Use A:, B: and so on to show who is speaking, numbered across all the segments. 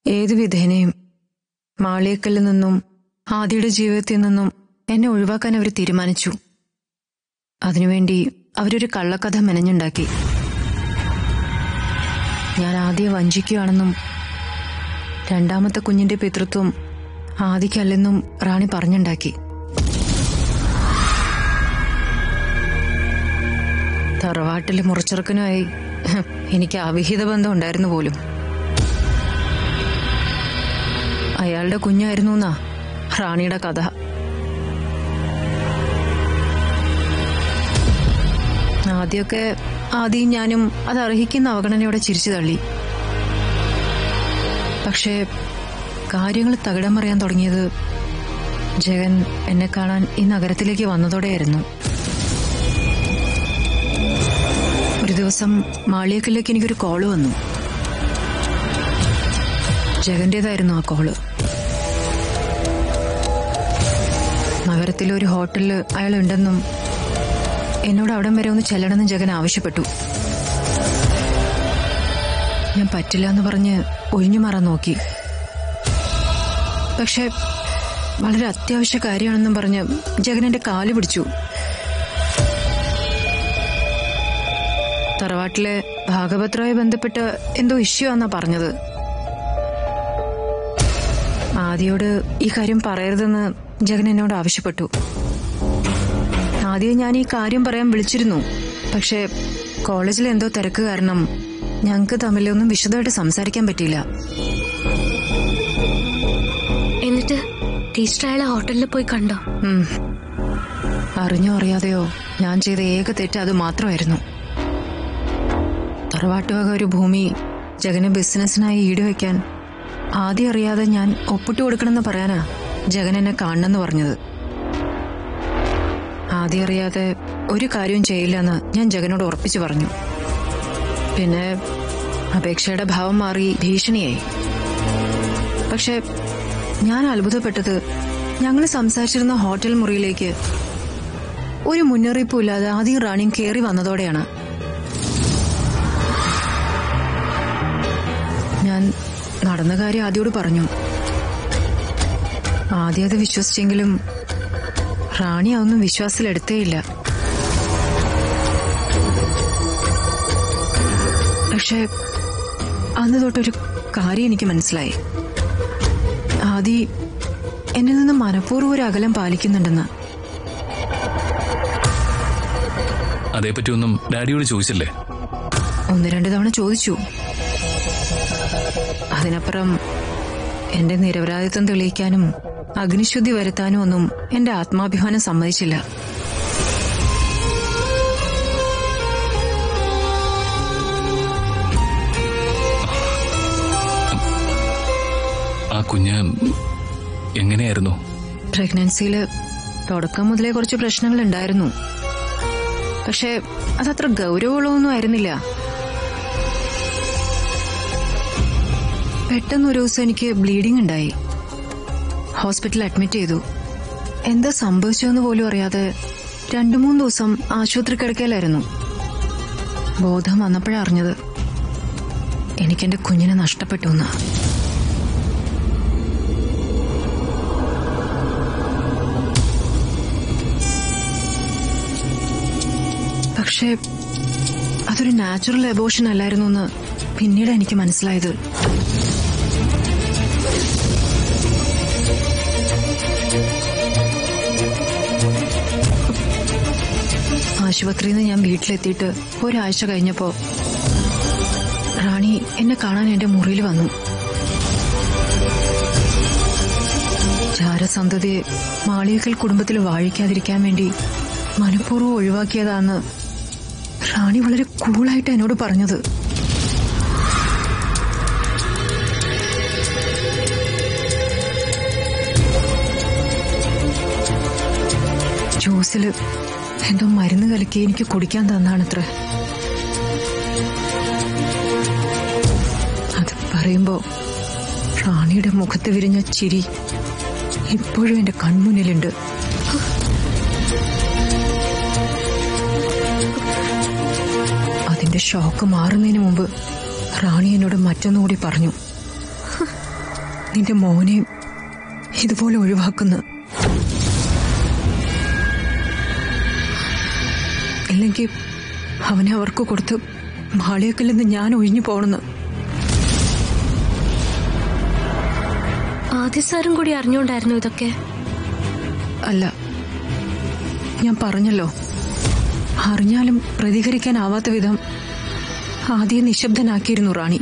A: ഏതു വിധേനയും മാളിയക്കലിൽ നിന്നും ആദിയുടെ ജീവിതത്തിൽ നിന്നും എന്നെ ഒഴിവാക്കാൻ അവർ തീരുമാനിച്ചു അതിനുവേണ്ടി അവരൊരു കള്ളക്കഥ മെനഞ്ഞുണ്ടാക്കി ഞാൻ ആദ്യം വഞ്ചിക്കുകയാണെന്നും രണ്ടാമത്തെ കുഞ്ഞിന്റെ പിതൃത്വം ആദിക്കല്ലെന്നും റാണി പറഞ്ഞുണ്ടാക്കി തറവാട്ടിലെ മുറച്ചെറുക്കനുമായി എനിക്ക് അവിഹിത ബന്ധം ഉണ്ടായിരുന്നു പോലും അയാളുടെ കുഞ്ഞായിരുന്നു എന്നാ റാണിയുടെ കഥ ആദ്യമൊക്കെ ആദ്യം ഞാനും അത് അർഹിക്കുന്ന അവഗണനയോടെ ചിരിച്ചു തള്ളി പക്ഷേ കാര്യങ്ങൾ തകിടം മറിയാൻ തുടങ്ങിയത് ജഗൻ എന്നെ കാണാൻ ഈ നഗരത്തിലേക്ക് വന്നതോടെയായിരുന്നു ഒരു ദിവസം മാളിയക്കലേക്ക് എനിക്കൊരു കോള് വന്നു ജഗന്റേതായിരുന്നു ആ കോള് നഗരത്തിലെ ഒരു ഹോട്ടലിൽ അയാൾ ഉണ്ടെന്നും എന്നോട് അവിടം വരെ ഒന്ന് ചെല്ലണമെന്നും ജഗൻ ആവശ്യപ്പെട്ടു ഞാൻ പറ്റില്ല എന്ന് പറഞ്ഞ് ഒഴിഞ്ഞു മാറാൻ നോക്കി പക്ഷെ വളരെ അത്യാവശ്യ കാര്യമാണെന്നും പറഞ്ഞ് ജഗൻ എന്റെ കാല് പിടിച്ചു തറവാട്ടിലെ ഭാഗവത്രമായി ബന്ധപ്പെട്ട് എന്തോ ഇഷ്യൂ ആന്നാ പറഞ്ഞത് ആദ്യയോട് ഈ കാര്യം പറയരുതെന്ന് ജഗൻ എന്നോട് ആവശ്യപ്പെട്ടു ആദ്യം ഞാൻ ഈ കാര്യം പറയാൻ വിളിച്ചിരുന്നു പക്ഷേ കോളേജിൽ എന്തോ തിരക്ക് കാരണം ഞങ്ങൾക്ക് തമ്മിലൊന്നും വിശദമായിട്ട് സംസാരിക്കാൻ പറ്റിയില്ല
B: എന്നിട്ട് ടീച്ചർ അയാളെ ഹോട്ടലിൽ പോയി കണ്ടോ
A: ഉം. അറിഞ്ഞോ അറിയാതെയോ ഞാൻ ചെയ്ത ഏക തെറ്റ് അത് മാത്രമായിരുന്നു തറവാട്ടുവക ഒരു ഭൂമി ജഗന് ബിസിനസ്സിനായി ഈടുവെക്കാൻ ആദ്യം അറിയാതെ ഞാൻ ഒപ്പിട്ട് കൊടുക്കണമെന്ന് പറയാനാ ജഗൻ എന്നെ കാണണമെന്ന് പറഞ്ഞത് ആദ്യം അറിയാതെ ഒരു കാര്യവും ചെയ്യില്ലെന്ന് ഞാൻ ജഗനോട് ഉറപ്പിച്ചു പറഞ്ഞു പിന്നെ അപേക്ഷയുടെ ഭാവം മാറി ഭീഷണിയായി പക്ഷെ ഞാൻ അത്ഭുതപ്പെട്ടത് ഞങ്ങൾ സംസാരിച്ചിരുന്ന ഹോട്ടൽ മുറിയിലേക്ക് ഒരു മുന്നറിയിപ്പും ഇല്ലാതെ ആദ്യം റാണിയും കയറി വന്നതോടെയാണ് ഞാൻ നടന്ന കാര്യം ആദ്യോട് പറഞ്ഞു ആദ്യം അത് വിശ്വസിച്ചെങ്കിലും റാണി അതൊന്നും വിശ്വാസത്തിലെടുത്തേയില്ല പക്ഷെ അന്ന് തൊട്ടൊരു കാര്യം എനിക്ക് മനസ്സിലായി ആദി എന്നിൽ നിന്ന് മനഃപൂർവ്വം ഒരു അകലം പാലിക്കുന്നുണ്ടെന്ന്
C: അതേപ്പറ്റി ഒന്നും ഡാഡിയോട് ചോദിച്ചില്ലേ
A: ഒന്ന് രണ്ട് തവണ ചോദിച്ചു അതിനപ്പുറം എന്റെ നിരപരാധിത്വം തെളിയിക്കാനും അഗ്നിശുദ്ധി വരുത്താനും ഒന്നും എന്റെ ആത്മാഭിമാനം സമ്മതിച്ചില്ല
C: ആ കുഞ്ഞ് എങ്ങനെയായിരുന്നു
A: പ്രഗ്നൻസിയില് തുടക്കം മുതലേ കുറച്ച് പ്രശ്നങ്ങൾ ഉണ്ടായിരുന്നു പക്ഷെ അതത്ര ഗൗരവമുള്ളതൊന്നും ആയിരുന്നില്ല പെട്ടെന്ന് ഒരു ദിവസം എനിക്ക് ബ്ലീഡിംഗ് ഉണ്ടായി ഹോസ്പിറ്റലിൽ അഡ്മിറ്റ് ചെയ്തു എന്താ സംഭവിച്ചതെന്ന് പോലും അറിയാതെ രണ്ടു മൂന്ന് ദിവസം ആശുപത്രി കിടക്കയിലായിരുന്നു ബോധം വന്നപ്പോഴാ അറിഞ്ഞത് എനിക്കെന്റെ കുഞ്ഞിനെ നഷ്ടപ്പെട്ടു എന്ന് പക്ഷേ അതൊരു നാച്ചുറൽ എബോഷൻ അല്ലായിരുന്നു എന്ന് പിന്നീട് എനിക്ക് മനസ്സിലായത് ആശുപത്രിയിൽ നിന്ന് ഞാൻ വീട്ടിലെത്തിയിട്ട് ഒരാഴ്ച കഴിഞ്ഞപ്പോ റാണി എന്നെ കാണാൻ എന്റെ മുറിയിൽ വന്നു ചാരസന്തതിയെ മാളികക്കൽ കുടുംബത്തിൽ വാഴിക്കാതിരിക്കാൻ വേണ്ടി മനഃപൂർവ്വം ഒഴിവാക്കിയതാന്ന് റാണി വളരെ കൂളായിട്ട് എന്നോട് പറഞ്ഞത് ജ്യൂസില് എന്തോ മരുന്ന് കലക്കി എനിക്ക് കുടിക്കാൻ തന്നാണത്ര അത് പറയുമ്പോ റാണിയുടെ മുഖത്ത് വിരിഞ്ഞ ചിരി ഇപ്പോഴും എന്റെ കൺമുന്നിലുണ്ട് അതിന്റെ ഷോക്ക് മാറുന്നതിന് മുമ്പ് റാണി എന്നോട് മറ്റൊന്നുകൂടി പറഞ്ഞു നിന്റെ മോനെയും ഇതുപോലെ ഒഴിവാക്കുന്നു ഇല്ലെങ്കിൽ അവനെ അവർക്ക് കൊടുത്ത് മാളിയക്കൽ നിന്ന് ഞാൻ ഒഴിഞ്ഞു പോണെന്ന്
B: ആദ്യ സാറും കൂടി അറിഞ്ഞുകൊണ്ടായിരുന്നു ഇതൊക്കെ
A: അല്ല ഞാൻ പറഞ്ഞല്ലോ അറിഞ്ഞാലും പ്രതികരിക്കാനാവാത്ത വിധം ആദ്യം നിശബ്ദനാക്കിയിരുന്നു റാണി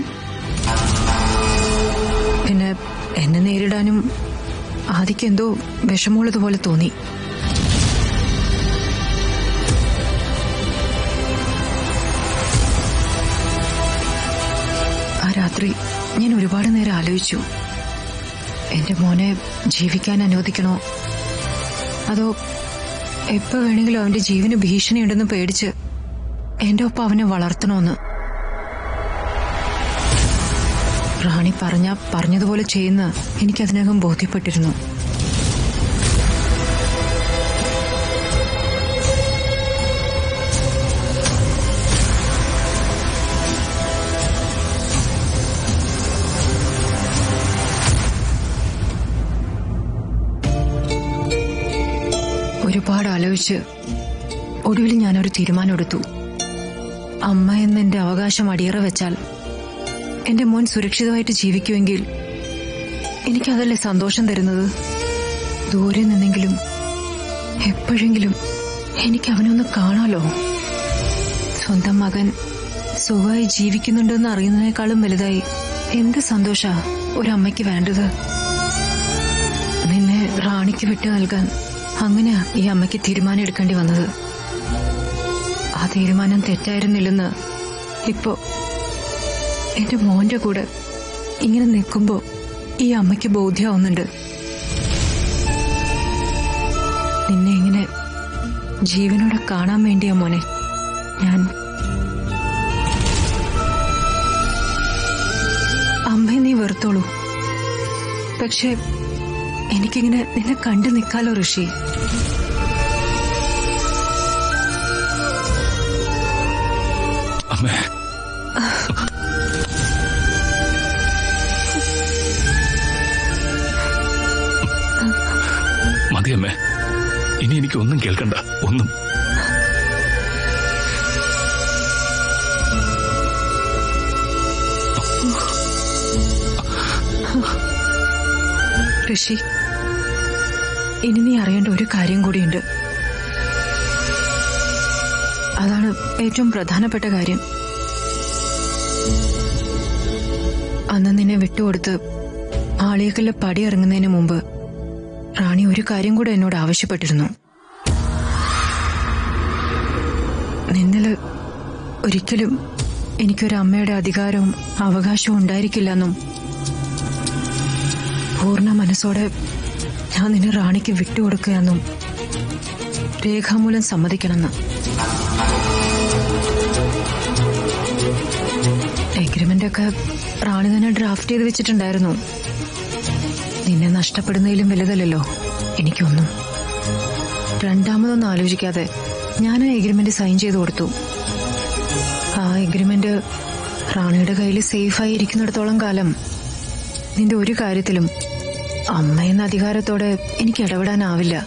A: പിന്നെ എന്നെ നേരിടാനും ആദിക്ക് എന്തോ വിഷമമുള്ളതുപോലെ തോന്നി ആ രാത്രി ഞാൻ ഒരുപാട് നേരം ആലോചിച്ചു എന്റെ മോനെ ജീവിക്കാൻ അനുവദിക്കണോ അതോ എപ്പോ വേണമെങ്കിലും അവന്റെ ജീവന് ഭീഷണിയുണ്ടെന്ന് പേടിച്ച് എന്റെ ഒപ്പം അവനെ വളർത്തണോന്ന് റാണി പറഞ്ഞ പറഞ്ഞതുപോലെ ചെയ്യുന്ന എനിക്കതിനകം ബോധ്യപ്പെട്ടിരുന്നു ഒരുപാട് ആലോചിച്ച് ഒടുവിൽ ഞാനൊരു തീരുമാനമെടുത്തു അമ്മ എന്ന എന്റെ അവകാശം അടിയറ വെച്ചാൽ എന്റെ മോൻ സുരക്ഷിതമായിട്ട് ജീവിക്കുമെങ്കിൽ എനിക്കതല്ലേ സന്തോഷം തരുന്നത് ദൂരെ നിന്നെങ്കിലും എപ്പോഴെങ്കിലും എനിക്ക് അവനൊന്ന് കാണാലോ സ്വന്തം മകൻ സുഖമായി ജീവിക്കുന്നുണ്ടെന്ന് അറിയുന്നതിനേക്കാളും വലുതായി എന്ത് സന്തോഷ ഒരമ്മയ്ക്ക് വേണ്ടത് നിന്നെ റാണിക്ക് വിട്ടു നൽകാൻ അങ്ങനെയാ ഈ അമ്മയ്ക്ക് തീരുമാനം എടുക്കേണ്ടി വന്നത് ആ തീരുമാനം തെറ്റായിരുന്നില്ലെന്ന് ഇപ്പോ എന്റെ മോന്റെ കൂടെ ഇങ്ങനെ നിൽക്കുമ്പോ ഈ അമ്മയ്ക്ക് ബോധ്യമാവുന്നുണ്ട് നിന്നെ ഇങ്ങനെ ജീവനോടെ കാണാൻ വേണ്ടിയാ മോനെ ഞാൻ അമ്മയെ നീ വെറുത്തോളൂ പക്ഷെ എനിക്കിങ്ങനെ നിന്നെ കണ്ടു നിൽക്കാലോ ഋഷി
C: അമ്മേ മതി അമ്മേ ഇനി എനിക്ക് ഒന്നും കേൾക്കണ്ട ഒന്നും
A: ഋഷി ഇനി നീ അറിയേണ്ട ഒരു കാര്യം കൂടിയുണ്ട് അതാണ് ഏറ്റവും പ്രധാനപ്പെട്ട കാര്യം അന്ന് നിന്നെ വിട്ടുകൊടുത്ത് ആളിയക്കല്ല് പടി ഇറങ്ങുന്നതിന് മുമ്പ് റാണി ഒരു കാര്യം കൂടെ എന്നോട് ആവശ്യപ്പെട്ടിരുന്നു നിന്നില് ഒരിക്കലും എനിക്കൊരു അമ്മയുടെ അധികാരവും അവകാശവും ഉണ്ടായിരിക്കില്ലെന്നും പൂർണ്ണ മനസ്സോടെ ഞാൻ നിന്നെ റാണിക്ക് വിട്ടുകൊടുക്കുകയെന്നും രേഖാമൂലം സമ്മതിക്കണമെന്ന് എഗ്രിമെന്റ് ഒക്കെ റാണി തന്നെ ഡ്രാഫ്റ്റ് ചെയ്ത് വെച്ചിട്ടുണ്ടായിരുന്നു നിന്നെ നഷ്ടപ്പെടുന്നതിലും വലുതല്ലല്ലോ എനിക്കൊന്നും രണ്ടാമതൊന്നും ആലോചിക്കാതെ ഞാൻ ആ എഗ്രിമെന്റ് സൈൻ ചെയ്ത് കൊടുത്തു ആ എഗ്രിമെന്റ് റാണിയുടെ കയ്യിൽ സേഫായി ഇരിക്കുന്നിടത്തോളം കാലം നിന്റെ ഒരു കാര്യത്തിലും അമ്മ എന്ന അധികാരത്തോടെ എനിക്ക് ഇടപെടാനാവില്ല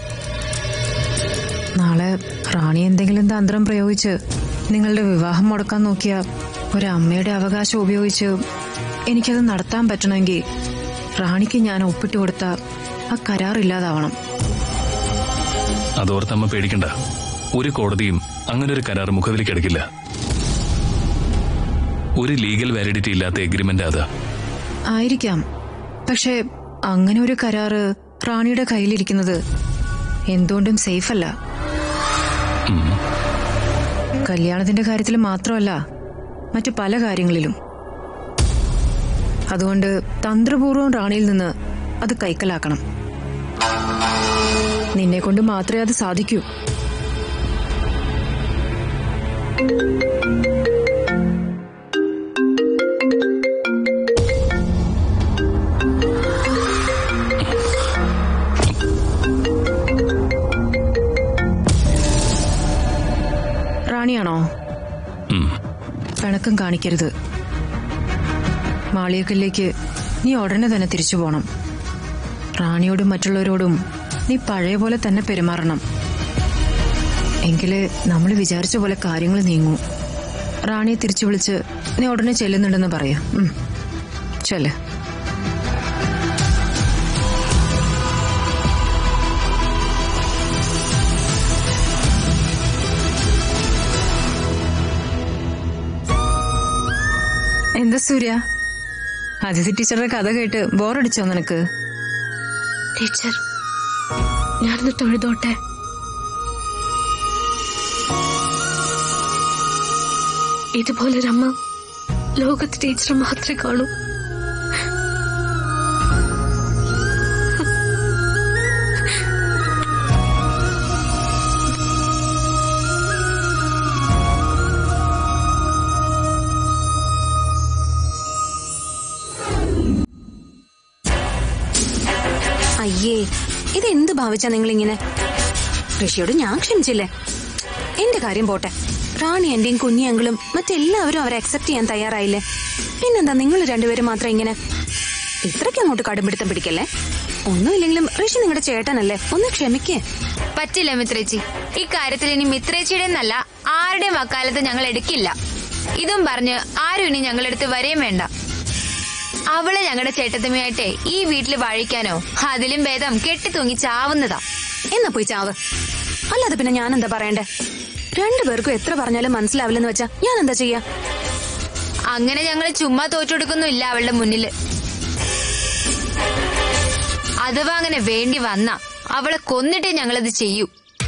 A: നാളെ റാണി എന്തെങ്കിലും തന്ത്രം പ്രയോഗിച്ച് നിങ്ങളുടെ വിവാഹം മുടക്കാൻ നോക്കിയ ഒരമ്മയുടെ അവകാശം ഉപയോഗിച്ച് എനിക്കത് നടത്താൻ പറ്റണമെങ്കിൽ റാണിക്ക് ഞാൻ ഒപ്പിട്ട് കൊടുത്ത ആ കരാർ ഇല്ലാതാവണം
C: അതോർത്ത് അമ്മ പേടിക്കണ്ട ഒരു കോടതിയും അങ്ങനെ ഒരു കരാർ മുഖവിലേക്ക് എടുക്കില്ല ഒരു ലീഗൽ വാലിഡിറ്റി ഇല്ലാത്ത എഗ്രിമെന്റ് അത്
A: ആയിരിക്കാം പക്ഷെ അങ്ങനെ ഒരു കരാറ് റാണിയുടെ കയ്യിലിരിക്കുന്നത് എന്തുകൊണ്ടും സേഫ് അല്ല
C: ഉം.
A: കല്യാണത്തിന്റെ കാര്യത്തിൽ മാത്രമല്ല മറ്റു പല കാര്യങ്ങളിലും അതുകൊണ്ട് തന്ത്രപൂർവ്വം റാണിയിൽ നിന്ന് അത് കൈക്കലാക്കണം നിന്നെ കൊണ്ട് മാത്രമേ അത് സാധിക്കൂ റാണിയാണോ
C: ഉം.
A: പിണക്കം കാണിക്കരുത് മാളിയക്കല്ലേക്ക് നീ ഉടനെ തന്നെ തിരിച്ചു പോണം റാണിയോടും മറ്റുള്ളവരോടും നീ പഴയ പോലെ തന്നെ പെരുമാറണം എങ്കില് നമ്മൾ വിചാരിച്ച പോലെ കാര്യങ്ങൾ നീങ്ങൂ റാണിയെ തിരിച്ചു വിളിച്ച് നീ ഉടനെ ചെല്ലുന്നുണ്ടെന്ന് പറയാം ഉം. ചെല്ല് എന്താ സൂര്യ അതിഥി ടീച്ചറുടെ കഥ കേട്ട് ബോറടിച്ചോ നിനക്ക്
B: ടീച്ചർ ഞാനൊന്ന് തൊഴുതോട്ടെ ഇതുപോലൊരമ്മ ലോകത്ത് ടീച്ചർ മാത്രമേ കാണൂ
D: അയ്യേ ഇതെന്ത് ഭാവിച്ചാ നിങ്ങൾ ഇങ്ങനെ ഋഷിയോട് ഞാൻ ക്ഷമിച്ചില്ലേ എന്റെ കാര്യം പോട്ടെ റാണി എന്റെയും കുഞ്ഞിയങ്കളും മറ്റെല്ലാവരും അവരെ അക്സെപ്റ്റ് ചെയ്യാൻ തയ്യാറായില്ലേ പിന്നെന്താ നിങ്ങൾ രണ്ടുപേരും മാത്രം ഇങ്ങനെ ഇത്രയ്ക്ക് അങ്ങോട്ട് കടുംപിടുത്തം പിടിക്കല്ലേ ഒന്നുമില്ലെങ്കിലും ഋഷി നിങ്ങളുടെ ചേട്ടനല്ലേ ഒന്ന് ക്ഷമിക്കേ
E: പറ്റില്ല മിത്രേച്ചി ഇക്കാര്യത്തിൽ ഇനി മിത്രേച്ചിയുടെ എന്നല്ല ആരുടെയും വക്കാലത്ത് ഞങ്ങൾ എടുക്കില്ല ഇതും പറഞ്ഞ് ആരും ഇനി ഞങ്ങളെടുത്ത് വരെയും വേണ്ട അവളെ ഞങ്ങളുടെ ചേട്ടത്തമ്മയായിട്ടെ ഈ വീട്ടിൽ വാഴിക്കാനോ അതിലും ഭേദം കെട്ടിത്തൂങ്ങി ചാവുന്നതാ
D: എന്നാ പോയി ചാവ് അല്ലാതെ പിന്നെ ഞാൻ എന്താ പറയണ്ടേ രണ്ടുപേർക്കും എത്ര പറഞ്ഞാലും മനസ്സിലാവില്ലെന്ന് വെച്ചാ ഞാൻ എന്താ ചെയ്യാ
E: അങ്ങനെ ഞങ്ങൾ ചുമ്മാ തോറ്റെടുക്കൊന്നുമില്ല അവളുടെ മുന്നില് അഥവാ അങ്ങനെ വേണ്ടി വന്ന അവളെ കൊന്നിട്ടേ ഞങ്ങളത് ചെയ്യൂ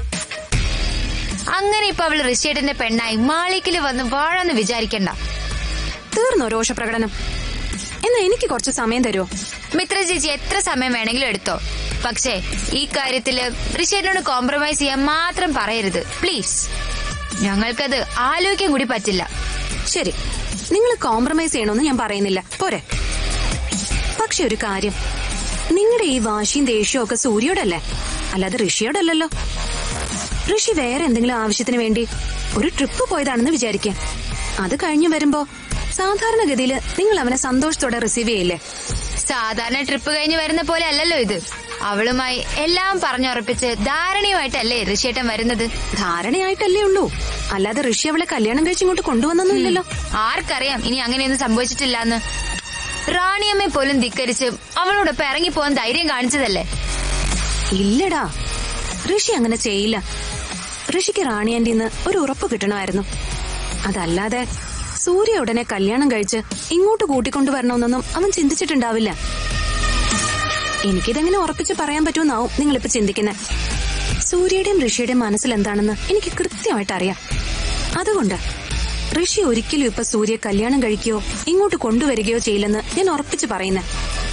E: അങ്ങനെ ഇപ്പൊ അവള് ഋഷിയേട്ടന്റെ പെണ്ണായി മാളിക്കില് വന്ന് വാഴാന്ന് വിചാരിക്കണ്ട
D: തീർന്നോ രോഷപ്രകടനം എന്നാ എനിക്ക് കുറച്ച് സമയം തരുമോ
E: മിത്ര ചേച്ചി എത്ര സമയം വേണമെങ്കിലും എടുത്തോ പക്ഷേ ഈ കാര്യത്തില് ഋഷിയേട്ടനോട് കോംപ്രമൈസ് ചെയ്യാൻ മാത്രം പറയരുത് പ്ലീസ് ഞങ്ങൾക്കത് ആലോചിക്കാൻ കൂടി പറ്റില്ല
D: ശരി നിങ്ങൾ കോംപ്രമൈസ് ചെയ്യണമെന്ന് ഞാൻ പറയുന്നില്ല പോരെ പക്ഷെ ഒരു കാര്യം നിങ്ങളുടെ ഈ വാശിയും ദേഷ്യവും ഒക്കെ സൂര്യോടല്ലേ അല്ലാതെ ഋഷിയോടല്ലല്ലോ ഋഷി വേറെ എന്തെങ്കിലും ആവശ്യത്തിന് വേണ്ടി ഒരു ട്രിപ്പ് പോയതാണെന്ന് വിചാരിക്കാം അത് കഴിഞ്ഞു വരുമ്പോ സാധാരണഗതിയിൽ നിങ്ങൾ അവനെ സന്തോഷത്തോടെ റിസീവ് ചെയ്യില്ലേ
E: സാധാരണ ട്രിപ്പ് കഴിഞ്ഞ് വരുന്ന പോലെ അല്ലല്ലോ ഇത് അവളുമായി എല്ലാം പറഞ്ഞുറപ്പിച്ച് ധാരണയുമായിട്ടല്ലേ ഋഷിയേട്ടൻ വരുന്നത്
D: ധാരണയായിട്ടല്ലേ ഉള്ളൂ അല്ലാതെ ഋഷി അവളെ കല്യാണം കഴിച്ച് ഇങ്ങോട്ട് കൊണ്ടുവന്നൊന്നുമില്ലല്ലോ
E: ആർക്കറിയാം ഇനി അങ്ങനെയൊന്നും സംഭവിച്ചിട്ടില്ലാന്ന് റാണിയമ്മയെ പോലും ധിക്കരിച്ച് അവളോടൊപ്പം ഇറങ്ങിപ്പോവാൻ ധൈര്യം കാണിച്ചതല്ലേ
D: ഇല്ലടാ ഋഷി അങ്ങനെ ചെയ്യില്ല ഋഷിക്ക് റാണിയന്റെ ഒരു ഉറപ്പ് കിട്ടണമായിരുന്നു അതല്ലാതെ സൂര്യ ഉടനെ കല്യാണം കഴിച്ച് ഇങ്ങോട്ട് കൂട്ടിക്കൊണ്ടുവരണമെന്നൊന്നും അവൻ ചിന്തിച്ചിട്ടുണ്ടാവില്ല എനിക്കിതെങ്ങനെ ഉറപ്പിച്ച് പറയാൻ പറ്റുമെന്നാവും നിങ്ങളിപ്പോ ചിന്തിക്കുന്നത് സൂര്യയുടെയും ഋഷിയുടെയും മനസ്സിൽ എന്താണെന്ന് എനിക്ക് കൃത്യമായിട്ട് അറിയാം അതുകൊണ്ട് ഋഷി ഒരിക്കലും ഇപ്പൊ സൂര്യ കല്യാണം കഴിക്കുകയോ ഇങ്ങോട്ട് കൊണ്ടുവരികയോ ചെയ്യില്ലെന്ന് ഞാൻ ഉറപ്പിച്ച് പറയുന്നേ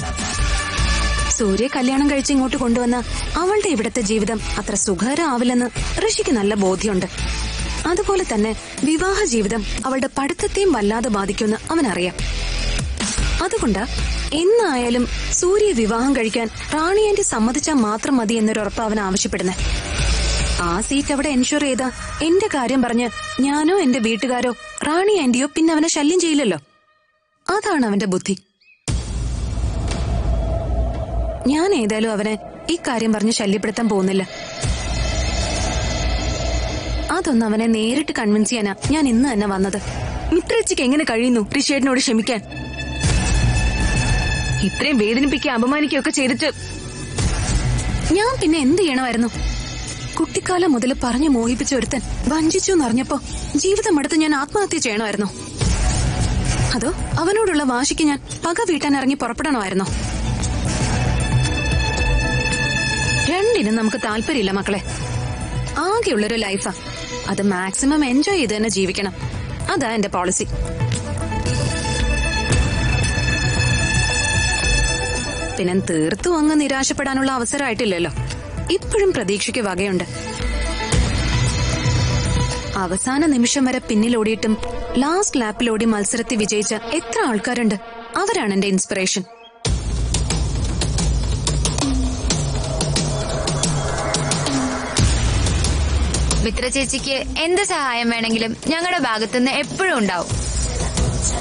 D: സൂര്യ കല്യാണം കഴിച്ച് ഇങ്ങോട്ട് കൊണ്ടുവന്ന അവളുടെ ഇവിടത്തെ ജീവിതം അത്ര സുഖകരമാവില്ലെന്ന് ഋഷിക്ക് നല്ല ബോധ്യമുണ്ട് അതുപോലെ തന്നെ വിവാഹ ജീവിതം അവളുടെ പഠിത്തത്തെയും വല്ലാതെ ബാധിക്കുമെന്ന് അവനറിയാം അതുകൊണ്ട് എന്നായാലും സൂര്യ വിവാഹം കഴിക്കാൻ റാണി ആന്റി സമ്മതിച്ചാൽ മാത്രം മതി എന്നൊരു ഉറപ്പ് അവൻ ആവശ്യപ്പെടുന്നത് ആ സീറ്റ് അവിടെ എൻഷുർ ചെയ്ത എന്റെ കാര്യം പറഞ്ഞ് ഞാനോ എന്റെ വീട്ടുകാരോ റാണി ആന്റിയോ പിന്നെ അവനെ ശല്യം ചെയ്യില്ലല്ലോ അതാണ് അവന്റെ ബുദ്ധി ഞാൻ ഏതായാലും അവനെ ഇക്കാര്യം പറഞ്ഞ് ശല്യപ്പെടുത്താൻ പോകുന്നില്ല അതൊന്നും അവനെ നേരിട്ട് കൺവിൻസ് ചെയ്യാനാ ഞാൻ ഇന്ന് തന്നെ വന്നത് മിത്രച്ചിക്ക് എങ്ങനെ കഴിയുന്നു ഋഷിയേട്ടനോട് ക്ഷമിക്കാൻ ഇത്രയും വേദനിപ്പിക്കുക അപമാനിക്കുകയൊക്കെ ചെയ്തിട്ട് ഞാൻ പിന്നെ എന്ത് ചെയ്യണമായിരുന്നു കുട്ടിക്കാലം മുതൽ പറഞ്ഞു മോഹിപ്പിച്ച ഒരുത്തൻ വഞ്ചിച്ചു എന്നറിഞ്ഞപ്പോ ജീവിതം എടുത്ത് ഞാൻ ആത്മഹത്യ ചെയ്യണമായിരുന്നോ അതോ അവനോടുള്ള വാശിക്ക് ഞാൻ പക വീട്ടാൻ ഇറങ്ങി പുറപ്പെടണമായിരുന്നോ രണ്ടിനും നമുക്ക് താല്പര്യമില്ല മക്കളെ ആകെയുള്ളൊരു ലൈഫാ അത് മാക്സിമം എൻജോയ് ചെയ്ത് തന്നെ ജീവിക്കണം അതാ എന്റെ പോളിസി പിന്നെ തീർത്തും അങ്ങ് നിരാശപ്പെടാനുള്ള അവസരമായിട്ടില്ലല്ലോ ഇപ്പോഴും പ്രതീക്ഷയ്ക്ക് വകയുണ്ട് അവസാന നിമിഷം വരെ പിന്നിലോടിയിട്ടും ലാസ്റ്റ് ലാപ്പിലോടി മത്സരത്തിൽ വിജയിച്ച എത്ര ആൾക്കാരുണ്ട് അവരാണ് എന്റെ ഇൻസ്പിറേഷൻ
E: മിത്ര ചേച്ചിക്ക് എന്ത് സഹായം വേണമെങ്കിലും ഞങ്ങളുടെ ഭാഗത്തുനിന്ന് എപ്പോഴും ഉണ്ടാവും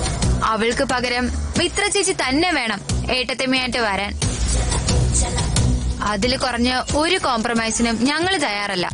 E: അവൾക്ക് പകരം മിത്ര ചേച്ചി തന്നെ വേണം ഏട്ടത്തമ്മയായിട്ട് വരാൻ അതിൽ കുറഞ്ഞ ഒരു കോംപ്രമൈസിനും ഞങ്ങൾ തയ്യാറല്ല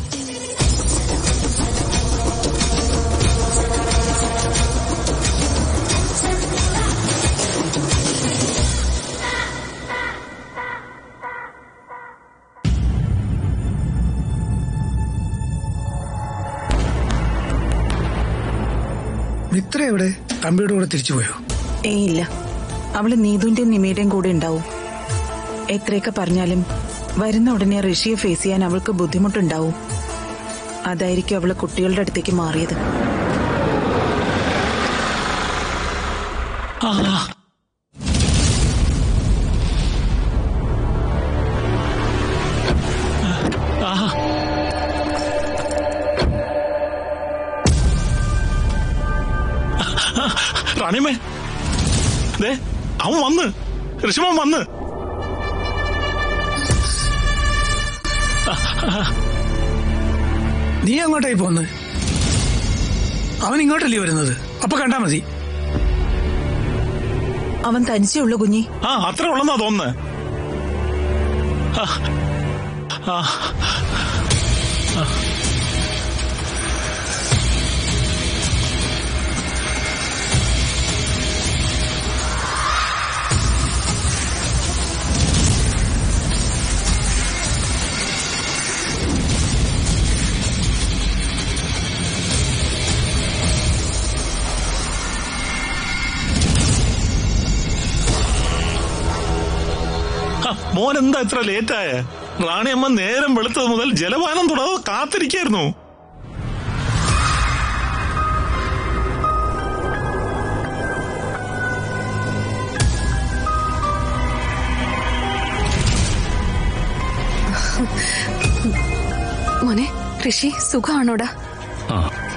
F: മിത്ര എവിടെ തമ്പിയുടെ കൂടെ തിരിച്ചുപോയോ
G: ഏയ് ഇല്ല അവള് നീതുന്റെയും നിമയുടെയും കൂടെ ഉണ്ടാവും എത്രയൊക്കെ പറഞ്ഞാലും വരുന്ന ഉടനെ ഋഷിയെ ഫേസ് ചെയ്യാൻ അവൾക്ക് ബുദ്ധിമുട്ടുണ്ടാവും അതായിരിക്കും അവള് കുട്ടികളുടെ അടുത്തേക്ക് മാറിയത്
H: റാണിയമ്മേ ദേ അവൻ വന്ന് ഋഷിമൻ വന്ന്
F: നീ അങ്ങോട്ടായി പോന്ന് അവൻ ഇങ്ങോട്ടല്ലേ വരുന്നത് അപ്പൊ കണ്ടാ മതി
G: അവൻ തനിച്ചേ ഉള്ളു കുഞ്ഞി
H: ആ അത്ര ഉള്ളെന്നാ തോന്നുന്നത് ആ, ആ, ആ, മോൻ എന്താ ഇത്ര ലേറ്റായ റാണിയമ്മ നേരം വെളുത്തത് മുതൽ ജലപാനം തുടങ്ങാതെ കാത്തിരിക്കായിരുന്നു
D: മോനെ ഋഷി സുഖമാണോടാ
C: ആ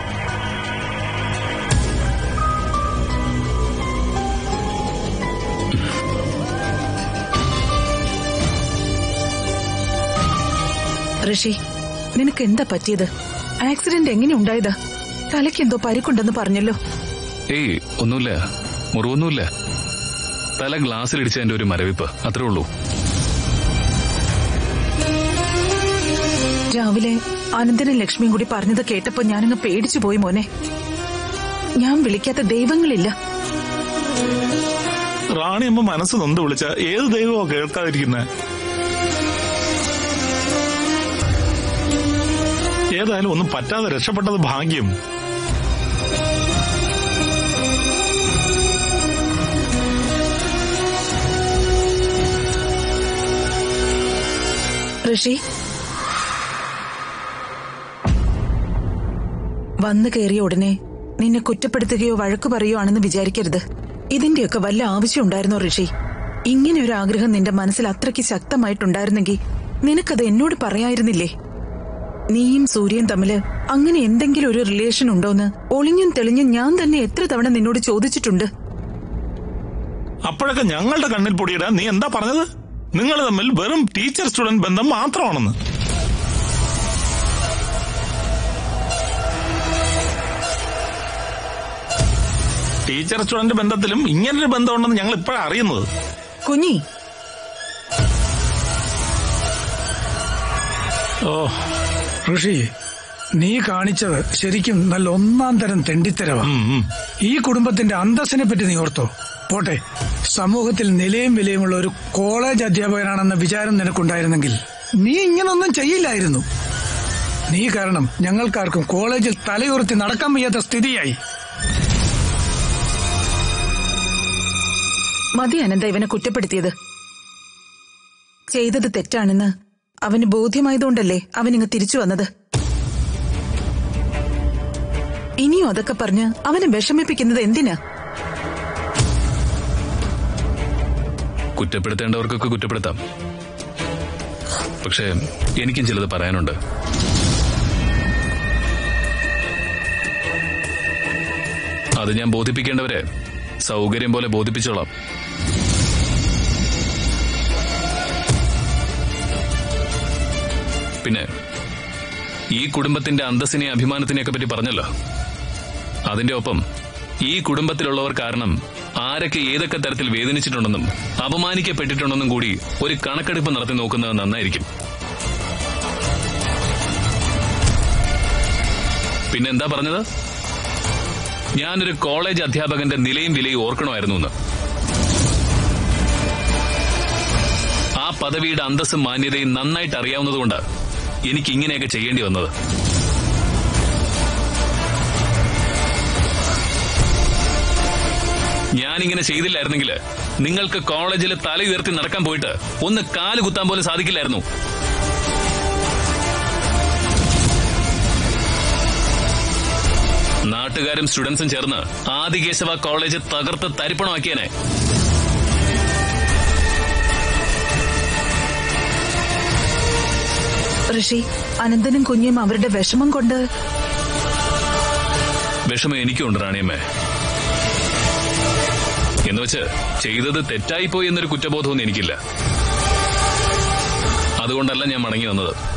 G: ഋഷി നിനക്ക് എന്താ പറ്റിയത് ആക്സിഡന്റ് എങ്ങനെ ഉണ്ടായതാ തലയ്ക്ക് എന്തോ പരിക്കുണ്ടെന്ന് പറഞ്ഞല്ലോ
C: ഏയ് ഒന്നുമില്ല മുറിവൊന്നുമില്ല തല ഗ്ലാസ്സിലിടിച്ചതിന്റെ ഒരു മരവിപ്പ് അത്രേ ഉള്ളൂ
G: രാവിലെ അനന്തനും ലക്ഷ്മിയും കൂടി പറഞ്ഞത് കേട്ടപ്പോ ഞാനങ്ങ് പേടിച്ചു പോയി മോനെ ഞാൻ വിളിക്കാത്ത ദൈവങ്ങളില്ല
H: റാണിയമ്മ മനസ്സ് നൊന്ത് വിളിച്ച ഏത് ദൈവമോ കേൾക്കാതിരിക്കുന്നത് ഏതായാലും ഒന്നും പറ്റാതെ രക്ഷപ്പെട്ടത് ഭാഗ്യം
G: ഋഷി വന്നു കയറിയ ഉടനെ നിന്നെ കുറ്റപ്പെടുത്തുകയോ വഴക്കു പറയുകയോ ആണെന്ന് വിചാരിക്കരുത് ഇതിന്റെയൊക്കെ വല്ല ആവശ്യം ഉണ്ടായിരുന്നോ ഋഷി ഇങ്ങനെ ഒരു ആഗ്രഹം നിന്റെ മനസ്സിൽ അത്രയ്ക്ക് ശക്തമായിട്ടുണ്ടായിരുന്നെങ്കിൽ നിനക്കത് എന്നോട് പറയായിരുന്നില്ലേ നീയും സൂര്യൻ തമ്മില് അങ്ങനെ എന്തെങ്കിലും ഒരു റിലേഷൻ ഉണ്ടോന്ന് ഒളിഞ്ഞും തെളിഞ്ഞും ഞാൻ തന്നെ എത്ര തവണ നിന്നോട് ചോദിച്ചിട്ടുണ്ട്
H: അപ്പോഴൊക്കെ ഞങ്ങളുടെ കണ്ണിൽ പൊടിയിടാൻ നീ എന്താ പറഞ്ഞത് നിങ്ങൾ തമ്മിൽ വെറും ടീച്ചർ സ്റ്റുഡന്റ് ബന്ധം മാത്രമാണെന്ന് ടീച്ചർ സ്റ്റുഡന്റ് ബന്ധത്തിലും ഇങ്ങനൊരു ബന്ധമുണ്ടെന്ന് ഞങ്ങൾ ഇപ്പോഴാണ് അറിയുന്നത്
G: കുഞ്ഞി
H: ഓ
F: ഋഷി നീ കാണിച്ചത് ശരിക്കും നല്ല ഒന്നാം തരം തെണ്ടിത്തരവാ
H: ഉം, ഉം.
F: ഈ കുടുംബത്തിന്റെ അന്തസ്സിനെ പറ്റി നീ ഓർത്തോ പോട്ടെ സമൂഹത്തിൽ നിലയും വിലയുമുള്ള ഒരു കോളേജ് അധ്യാപകനാണെന്ന വിചാരം നിനക്കുണ്ടായിരുന്നെങ്കിൽ നീ ഇങ്ങനൊന്നും ചെയ്യില്ലായിരുന്നു നീ കാരണം ഞങ്ങൾക്കാർക്കും കോളേജിൽ തലയുയർത്തി നടക്കാൻ വയ്യാത്ത സ്ഥിതിയായി
G: മതി അനന്ത ഇവനെ കുറ്റപ്പെടുത്തിയത് ചെയ്തത് തെറ്റാണെന്ന് അവന് ബോധ്യമായതുകൊണ്ടല്ലേ അവനിങ്ങ് തിരിച്ചു വന്നത് ഇനിയും അതൊക്കെ പറഞ്ഞ് അവനെ വിഷമിപ്പിക്കുന്നത് എന്തിനാ
C: കുറ്റപ്പെടുത്തേണ്ടവർക്കൊക്കെ കുറ്റപ്പെടുത്താം പക്ഷേ എനിക്കും ചിലത് പറയാനുണ്ട് അത് ഞാൻ ബോധിപ്പിക്കേണ്ടവരെ സൗകര്യം പോലെ ബോധിപ്പിച്ചോളാം പിന്നെ ഈ കുടുംബത്തിന്റെ അന്തസ്സിനെ അഭിമാനത്തിനെയൊക്കെ പറ്റി പറഞ്ഞല്ലോ അതിന്റെ ഒപ്പം ഈ കുടുംബത്തിലുള്ളവർ കാരണം ആരൊക്കെ ഏതൊക്കെ തരത്തിൽ വേദനിച്ചിട്ടുണ്ടെന്നും അപമാനിക്കപ്പെട്ടിട്ടുണ്ടെന്നും കൂടി ഒരു കണക്കെടുപ്പ് നടത്തി നോക്കുന്നത് നന്നായിരിക്കും പിന്നെന്താ പറഞ്ഞത് ഞാനൊരു കോളേജ് അധ്യാപകന്റെ നിലയും വിലയും ഓർക്കണമായിരുന്നു എന്ന് ആ പദവിയുടെ അന്തസ്സും മാന്യതയും നന്നായിട്ട് അറിയാവുന്നതുകൊണ്ട് എനിക്ക് ഇങ്ങനെയൊക്കെ ചെയ്യേണ്ടി വന്നത് ഞാനിങ്ങനെ ചെയ്തില്ലായിരുന്നെങ്കിൽ നിങ്ങൾക്ക് കോളേജിൽ തല ഉയർത്തി നടക്കാൻ പോയിട്ട് ഒന്ന് കാല് കുത്താൻ പോലും സാധിക്കില്ലായിരുന്നു നാട്ടുകാരും സ്റ്റുഡൻസും ചേർന്ന് ആദികേശവ കോളേജ് തകർത്ത് തരിപ്പണമാക്കിയനെ
G: ഋഷി അനന്തനും കുഞ്ഞും അവരുടെ വിഷമം കൊണ്ട്
C: വിഷമം എനിക്കുണ്ട് റാണിയമ്മേ എന്നുവെച്ച് ചെയ്തത് തെറ്റായിപ്പോയി എന്നൊരു കുറ്റബോധമൊന്നും എനിക്കില്ല അതുകൊണ്ടല്ല ഞാൻ മടങ്ങി വന്നത്